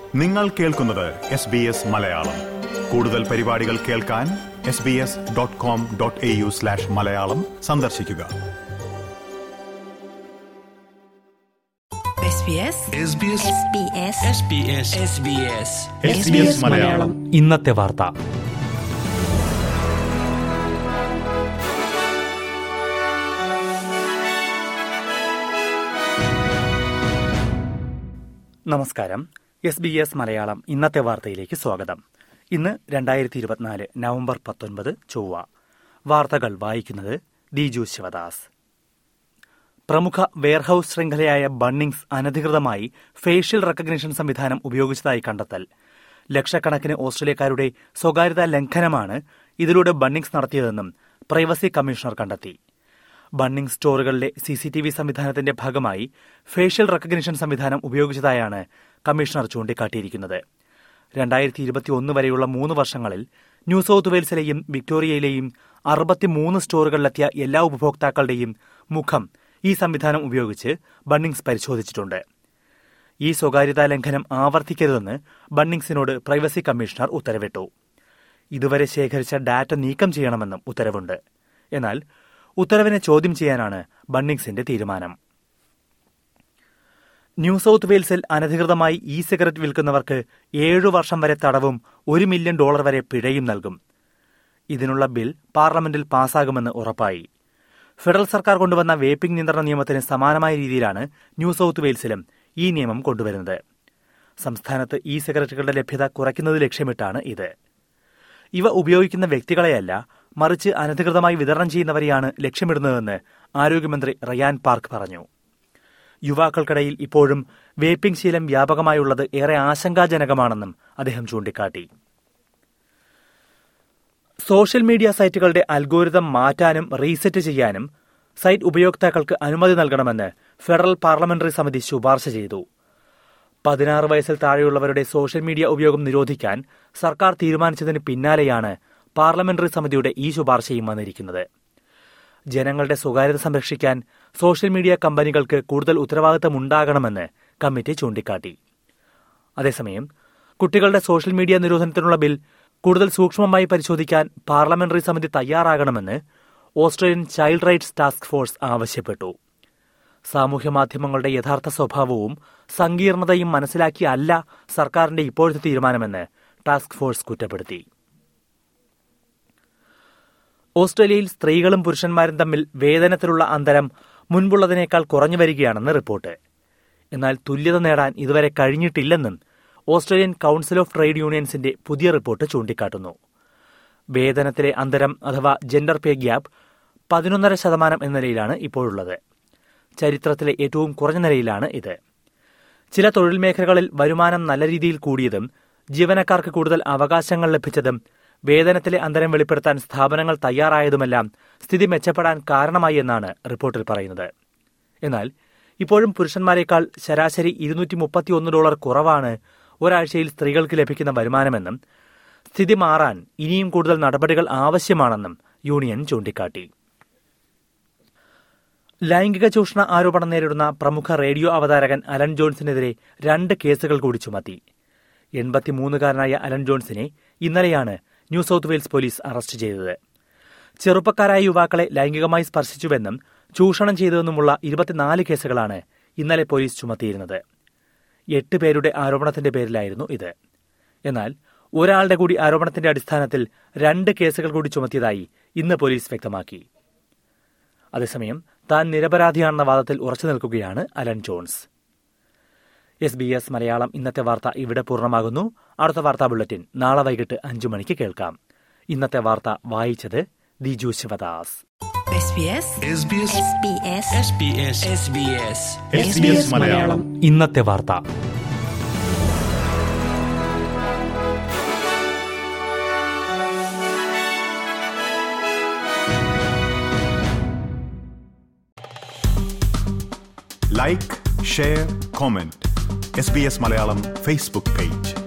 നിങ്ങൾ കേൾക്കുന്നത് S B S Malayalam കൂടുതൽ പരിപാടികൾ കേൾക്കാൻ S B S dot com dot A U slash Malayalam സന്ദർശിക്കുക SBS SBS SBS SBS SBS SBS Malayalam ഇന്നത്തെ വാർത്ത നമസ്കാരം എസ് ബി എസ് മലയാളം ഇന്നത്തെ വാർത്തയിലേക്ക് സ്വാഗതം ഇന്ന് രണ്ടായിരത്തി ഇരുപത്തിനാല് നവംബർ പത്തൊൻപത് ചൊവ്വ വാർത്തകൾ വായിക്കുന്നത് ദിജു ശിവദാസ് പ്രമുഖ വെയർഹൌസ് ശൃംഖലയായ ബണ്ണിങ്സ് അനധികൃതമായി ഫേഷ്യൽ റെക്കഗ്നിഷൻ സംവിധാനം ഉപയോഗിച്ചതായി കണ്ടെത്തൽ ലക്ഷക്കണക്കിന് ഓസ്ട്രേലിയക്കാരുടെ സ്വകാര്യതാ ലംഘനമാണ് ഇതിലൂടെ ബണ്ണിങ്സ് നടത്തിയതെന്നും പ്രൈവസി കമ്മീഷണർ കണ്ടെത്തി ബണ്ണിംഗ് സ്റ്റോറുകളിലെ സിസിടിവി സംവിധാനത്തിന്റെ ഭാഗമായി ഫേഷ്യൽ റെക്കഗ്നിഷൻ സംവിധാനം ഉപയോഗിച്ചതായാണ് കമ്മീഷണർ ചൂണ്ടിക്കാട്ടിയിരിക്കുന്നത് രണ്ടായിരത്തി ഇരുപത്തിയൊന്ന് വരെയുള്ള മൂന്ന് വർഷങ്ങളിൽ ന്യൂ സൌത്ത് വെയിൽസിലെയും വിക്ടോറിയയിലെയും അറുപത്തിമൂന്ന് സ്റ്റോറുകളിലെത്തിയ എല്ലാ ഉപഭോക്താക്കളുടെയും മുഖം ഈ സംവിധാനം ഉപയോഗിച്ച് ബണ്ണിങ്സ് പരിശോധിച്ചിട്ടുണ്ട് ഈ സ്വകാര്യതാ ലംഘനം ആവർത്തിക്കരുതെന്ന് ബണ്ണിങ്സിനോട് പ്രൈവസി കമ്മീഷണർ ഉത്തരവിട്ടു ഇതുവരെ ശേഖരിച്ച ഡാറ്റ നീക്കം ചെയ്യണമെന്നും ഉത്തരവുണ്ട് എന്നാൽ ഉത്തരവിനെ ചോദ്യം ചെയ്യാനാണ് ബണ്ണിങ്സിന്റെ തീരുമാനം ന്യൂ സൌത്ത് വെയിൽസിൽ അനധികൃതമായി ഇ സിഗരറ്റ് വിൽക്കുന്നവർക്ക് ഏഴു വർഷം വരെ തടവും ഒരു മില്യൺ ഡോളർ വരെ പിഴയും നൽകും ഇതിനുള്ള ബിൽ പാർലമെന്റിൽ പാസ്സാകുമെന്ന് ഉറപ്പായി ഫെഡറൽ സർക്കാർ കൊണ്ടുവന്ന വേപ്പിംഗ് നിയന്ത്രണ നിയമത്തിന് സമാനമായ രീതിയിലാണ് ന്യൂ സൌത്ത് വെയിൽസിലും ഈ നിയമം കൊണ്ടുവരുന്നത് സംസ്ഥാനത്ത് ഇ സിഗരറ്റുകളുടെ ലഭ്യത കുറയ്ക്കുന്നത് ലക്ഷ്യമിട്ടാണ് ഇത് ഇവ ഉപയോഗിക്കുന്ന വ്യക്തികളെയല്ല മറിച്ച് അനധികൃതമായി വിതരണം ചെയ്യുന്നവരെയാണ് ലക്ഷ്യമിടുന്നതെന്ന് ആരോഗ്യമന്ത്രി റയാൻ പാർക്ക് പറഞ്ഞു യുവാക്കൾക്കിടയിൽ ഇപ്പോഴും വേപ്പിംഗ് ശീലം വ്യാപകമായുള്ളത് ഏറെ ആശങ്കാജനകമാണെന്നും അദ്ദേഹം ചൂണ്ടിക്കാട്ടി സോഷ്യൽ മീഡിയ സൈറ്റുകളുടെ അൽഗോരിതം മാറ്റാനും റീസെറ്റ് ചെയ്യാനും സൈറ്റ് ഉപയോക്താക്കൾക്ക് അനുമതി നൽകണമെന്ന് ഫെഡറൽ പാർലമെന്ററി സമിതി ശുപാർശ ചെയ്തു പതിനാറ് വയസ്സിൽ താഴെയുള്ളവരുടെ സോഷ്യൽ മീഡിയ ഉപയോഗം നിരോധിക്കാൻ സർക്കാർ തീരുമാനിച്ചതിന് പിന്നാലെയാണ് പാർലമെന്ററി സമിതിയുടെ ഈ ശുപാർശയും വന്നിരിക്കുന്നത് ജനങ്ങളുടെ സ്വകാര്യത സംരക്ഷിക്കാൻ സോഷ്യൽ മീഡിയ കമ്പനികൾക്ക് കൂടുതൽ ഉത്തരവാദിത്തമുണ്ടാകണമെന്ന് കമ്മിറ്റി ചൂണ്ടിക്കാട്ടി അതേസമയം കുട്ടികളുടെ സോഷ്യൽ മീഡിയ നിരോധനത്തിനുള്ള ബിൽ കൂടുതൽ സൂക്ഷ്മമായി പരിശോധിക്കാൻ പാർലമെന്ററി സമിതി തയ്യാറാകണമെന്ന് Australian child rights task force ആവശ്യപ്പെട്ടു സാമൂഹ്യ മാധ്യമങ്ങളുടെ യഥാർത്ഥ സ്വഭാവവും സങ്കീർണതയും മനസ്സിലാക്കിയല്ല സർക്കാരിന്റെ ഇപ്പോഴത്തെ തീരുമാനമെന്ന് ടാസ്ക് ഫോഴ്സ് കുറ്റപ്പെടുത്തി ഓസ്ട്രേലിയയിൽ സ്ത്രീകളും പുരുഷന്മാരും തമ്മിൽ വേതനത്തിലുള്ള അന്തരം മുൻപുള്ളതിനേക്കാൾ കുറഞ്ഞു വരികയാണെന്ന് റിപ്പോർട്ട് എന്നാൽ തുല്യത നേടാൻ ഇതുവരെ കഴിഞ്ഞിട്ടില്ലെന്നും ഓസ്ട്രേലിയൻ കൌൺസിൽ ഓഫ് ട്രേഡ് യൂണിയൻസിന്റെ പുതിയ റിപ്പോർട്ട് ചൂണ്ടിക്കാട്ടുന്നു വേതനത്തിലെ അന്തരം അഥവാ ജെൻഡർ പേ ഗ്യാപ്പ് പതിനൊന്നര ശതമാനം എന്ന നിലയിലാണ് ഇപ്പോഴുള്ളത് ചരിത്രത്തിലെ ഏറ്റവും കുറഞ്ഞ നിലയിലാണ് ഇത് ചില തൊഴിൽ മേഖലകളിൽ വരുമാനം നല്ല രീതിയിൽ കൂടിയതും ജീവനക്കാർക്ക് കൂടുതൽ അവകാശങ്ങൾ ലഭിച്ചതും വേതനത്തിലെ അന്തരം വെളിപ്പെടുത്താൻ സ്ഥാപനങ്ങൾ തയ്യാറായതുമെല്ലാം സ്ഥിതി മെച്ചപ്പെടാൻ കാരണമായി എന്നാണ് റിപ്പോർട്ടിൽ പറയുന്നത് എന്നാൽ ഇപ്പോഴും പുരുഷന്മാരെക്കാൾ ശരാശരി ഇരുന്നൂറ്റി മുപ്പത്തിയൊന്ന് ഡോളർ കുറവാണ് ഒരാഴ്ചയിൽ സ്ത്രീകൾക്ക് ലഭിക്കുന്ന വരുമാനമെന്നും സ്ഥിതി മാറാൻ ഇനിയും കൂടുതൽ നടപടികൾ ആവശ്യമാണെന്നും യൂണിയൻ ചൂണ്ടിക്കാട്ടി ലൈംഗിക ചൂഷണ ആരോപണം നേരിടുന്ന പ്രമുഖ റേഡിയോ അവതാരകൻ അലൻ ജോൺസിനെതിരെ രണ്ട് കേസുകൾ കൂടി ചുമത്തി എൺപത്തിമൂന്നുകാരനായ അലൻ ജോൺസിനെ ഇന്നലെയാണ് New South Wales police arrest ചെയ്തത് ചെറുപ്പക്കാരായ യുവാക്കളെ ലൈംഗികമായി സ്പർശിച്ചുവെന്നും ചൂഷണം ചെയ്തുവെന്നുമുള്ള ഇരുപത്തിനാല് കേസുകളാണ് ഇന്നലെ പോലീസ് ചുമത്തിയിരുന്നത് എട്ട് പേരുടെ ആരോപണത്തിന്റെ പേരിലായിരുന്നു ഇത് എന്നാൽ ഒരാളുടെ കൂടി ആരോപണത്തിന്റെ അടിസ്ഥാനത്തിൽ രണ്ട് കേസുകൾ കൂടി ചുമത്തിയതായി ഇന്ന് പോലീസ് വ്യക്തമാക്കി അതേസമയം താൻ നിരപരാധിയാണെന്ന വാദത്തിൽ ഉറച്ചു നിൽക്കുകയാണ് Alan Jones S B S Malayalam ഇന്നത്തെ വാർത്ത ഇവിടെ പൂർണ്ണമാകുന്നു അടുത്ത വാർത്താ ബുള്ളറ്റിൻ നാളെ വൈകിട്ട് അഞ്ചു മണിക്ക് കേൾക്കാം ഇന്നത്തെ വാർത്ത വായിച്ചത് Diju Sivadas SBS SBS SBS SBS SBS SBS Malayalam ഇന്നത്തെ വാർത്ത like share comment S B S Malayalam Facebook page